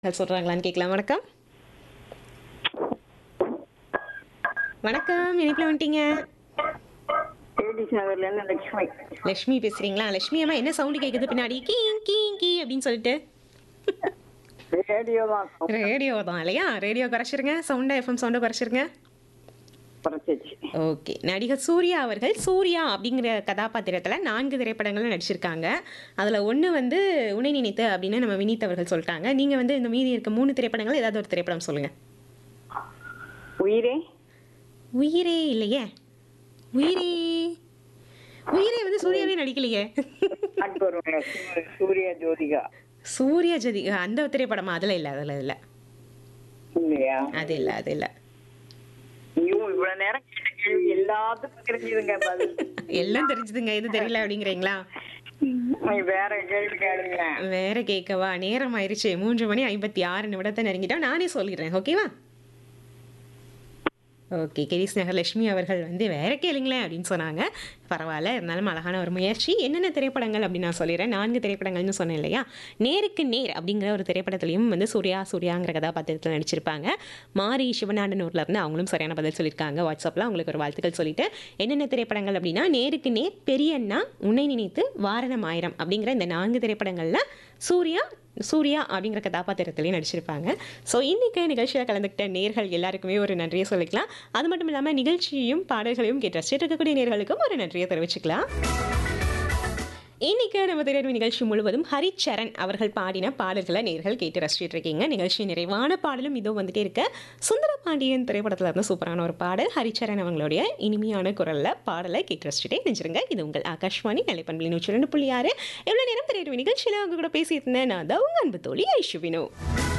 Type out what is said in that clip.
அது சொல்றாங்களான்னு கேட்கலாம் வணக்கம் வணக்கம் இணைப்பில் வந்துட்டீங்க ஏடிஸ் நகர்ல இருந்து லட்சுமி லக்ஷ்மி பேசுறீங்களா லக்ஷ்மி அம்மா என்ன சவுண்டு கேட்குது பின்னாடி கீ கீ கீ அப்படின்னு சொல்லிட்டு ரேடியோ தான் ரேடியோ தான் இல்லையா ரேடியோ குறைச்சிருங்க சவுண்டை எஃப்எம் சவுண்டை குறைச்சிருங்க குறைச்சிச்சு ஓகே நடிகர் சூர்யா அவர்கள் சூர்யா அப்படிங்கிற கதாபாத்திரத்தில் நான்கு திரைப்படங்கள் நடிச்சிருக்காங்க அதில் ஒன்று வந்து உன்னை நினைத்து அப்படின்னு நம்ம வினீத் அவர்கள் சொல்லிட்டாங்க நீங்கள் வந்து இந்த மீதி இருக்க மூணு திரைப்படங்கள் ஏதாவது ஒரு திரைப்படம் சொல்லுங்கள் உயிரே உயிரே இல்லையே உயிரே உயிரே வந்து சூர்யாவே நடிக்கலையே நாட்டு வருவாங்க சூரிய ஜோதிகா சூர்யா ஜதி அந்த திரைப்படமா அதில் இல்லை அதில் இல்லை இல்லையா அது இல்லை அது இல்லை ஐயோ இவ்வளவு நேரம் கேட்ட கேள்வி எல்லாத்துக்கும் தெரிஞ்சுதுங்க பதில் எல்லாம் தெரிஞ்சுதுங்க எது தெரியல அப்படிங்கிறீங்களா நீ வேற கேள்வி கேளுங்க வேற கேட்கவா நேரம் ஆயிருச்சு மூன்று மணி ஐம்பத்தி ஆறு நிமிடத்தை நெருங்கிட்டோம் நானே சொல்லிடுறேன் ஓகேவா ஓகே கிரீஸ் நகர் லட்சுமி அவர்கள் வந்து வேற கேளுங்களேன் அப்படின்னு சொன்னாங்க பரவாயில்ல இருந்தாலும் அழகான ஒரு முயற்சி என்னென்ன திரைப்படங்கள் அப்படின்னு நான் சொல்லிடுறேன் நான்கு திரைப்படங்கள்னு சொன்னேன் இல்லையா நேருக்கு நேர் அப்படிங்கிற ஒரு திரைப்படத்துலையும் வந்து சூர்யா சூர்யாங்கிற கதாபாத்திரத்தில் நடிச்சிருப்பாங்க மாரி சிவநாடனூர்ல இருந்து அவங்களும் சரியான பதில் சொல்லியிருக்காங்க வாட்ஸ்அப்பில் அவங்களுக்கு ஒரு வாழ்த்துக்கள் சொல்லிட்டு என்னென்ன திரைப்படங்கள் அப்படின்னா நேருக்கு நேர் பெரியண்ணா உன்னை நினைத்து வாரணம் ஆயிரம் அப்படிங்கிற இந்த நான்கு திரைப்படங்களில் சூர்யா சூர்யா அப்படிங்கிற கதாபாத்திரத்திலையும் நடிச்சிருப்பாங்க ஸோ இன்றைக்கி நிகழ்ச்சியில் கலந்துக்கிட்ட நேர்கள் எல்லாருக்குமே ஒரு நன்றியை சொல்லிக்கலாம் அது மட்டும் இல்லாமல் நிகழ்ச்சியையும் பாடல்களையும் கேட்டு ரசிச்சிட்டு இருக்கக்கூடிய நேர்களுக்கும் ஒரு நன்றியை தெரிவிச்சுக்கலாம் இன்னைக்கு நம்ம திரையரங்கு நிகழ்ச்சி முழுவதும் ஹரிச்சரண் அவர்கள் பாடின பாடல்களை நேர்கள் கேட்டு ரசிச்சிட்டு இருக்கீங்க நிகழ்ச்சி நிறைவான பாடலும் இதோ வந்துட்டே இருக்க சுந்தர பாண்டியன் திரைப்படத்தில் இருந்து சூப்பரான ஒரு பாடல் ஹரிச்சரண் அவங்களுடைய இனிமையான குரல்ல பாடலை கேட்டு ரசிச்சுட்டே நினைச்சிருங்க இது உங்கள் ஆகாஷ்வாணி நிலைப்பண்பலி நூற்றி ரெண்டு புள்ளி ஆறு எவ்வளோ நேரம் திரையரங்கு நிகழ்ச்சியில் அவங்க கூட பேசியிருந்தேன் நான் தான் உங்கள் அன்பு தோழி ஐஷுவினோ